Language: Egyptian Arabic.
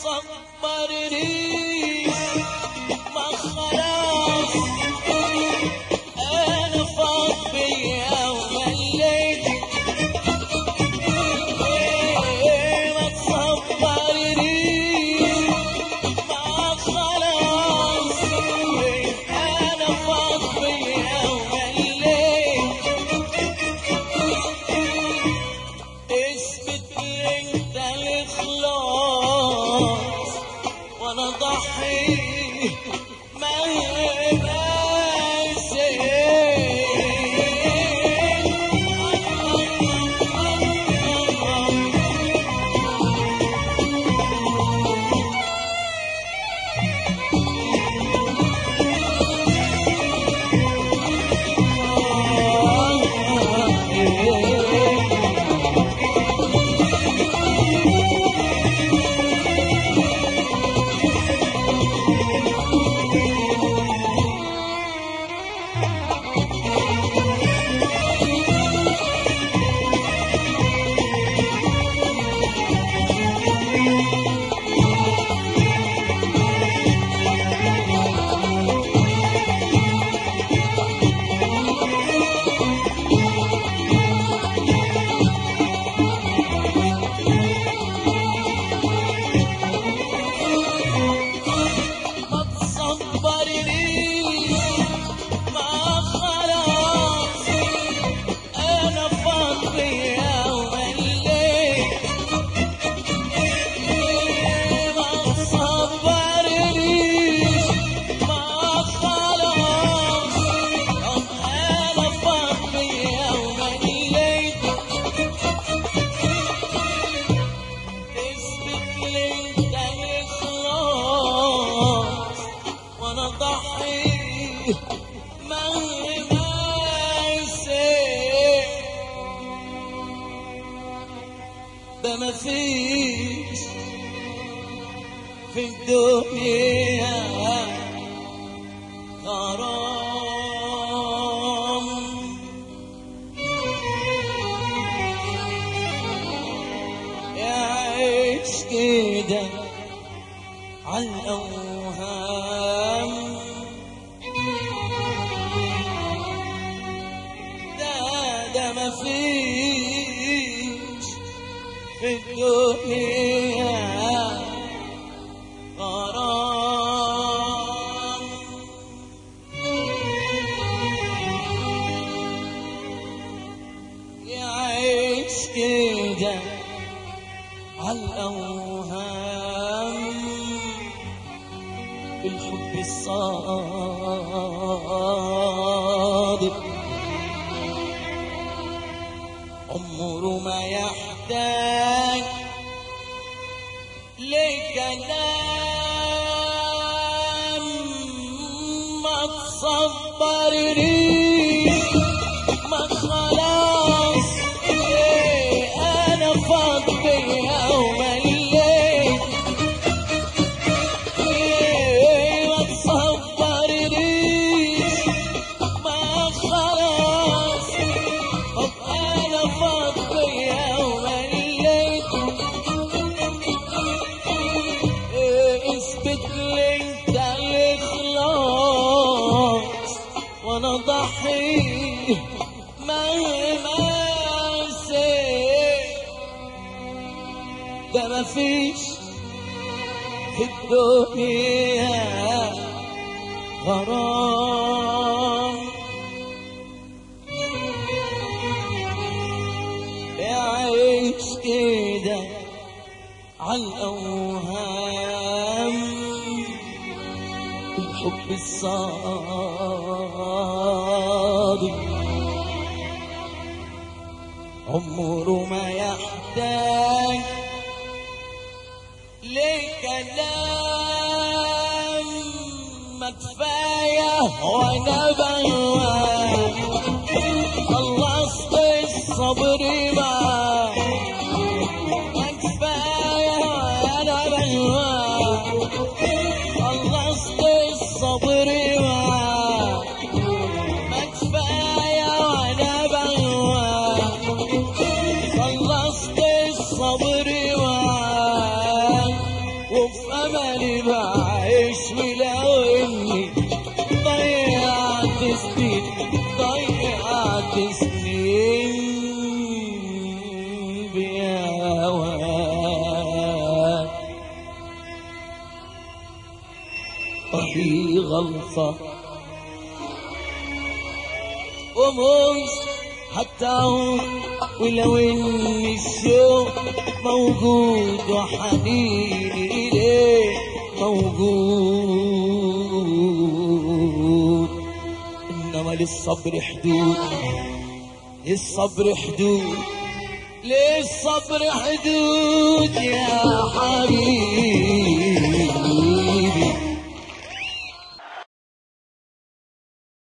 تصبرنيش ما خلاص انا فاض بيا ومليت إيه ما تصبرنيش ما خلاص إيه انا فاض بيا ومليت اثبت لي انت الاخلاص وانا ضحي مهما ما تصبرنيش ما خلاص انا فاضي ومليت ما تصبرنيش ما خلاص انا فاضي ومليت اثبت لي انت الاخلاص وانا ضحي مهما يصير ده مفيش في الدنيا غرام يعيش كده عالأوهام ده ده مفيش في الدنيا غرام يعيش كده عالأوهام الحب الصادق عمره ما يحتاج لكلام ما تصبرنيش ما خلاص إيه انا فاض بيا ومليت إيه ما تصبرنيش ما خلاص طب انا فاض بيا ومليت إيه اثبت لي انت الاخلاص وانا ضحي مهما سيت ده مفيش في الدنيا غرام يعيش كده عالأوهام الحب الصادق عمره ما يحتاج لكلام ما كفاية وانا بهواك خلصت الصبر معاك ما كفاية وانا بهواك خلصت الصبر معاك ما كفاية وانا بهواك خلصت الصبر معاك وفي اللي بعيش ولو اني ضيعت سنين ضيعت سنين بهواك وفي غلطة ومش حتى أعود ولو ان الشوق موجود وحنيني اليه موجود انما للصبر حدود للصبر حدود للصبر حدود يا حبيبي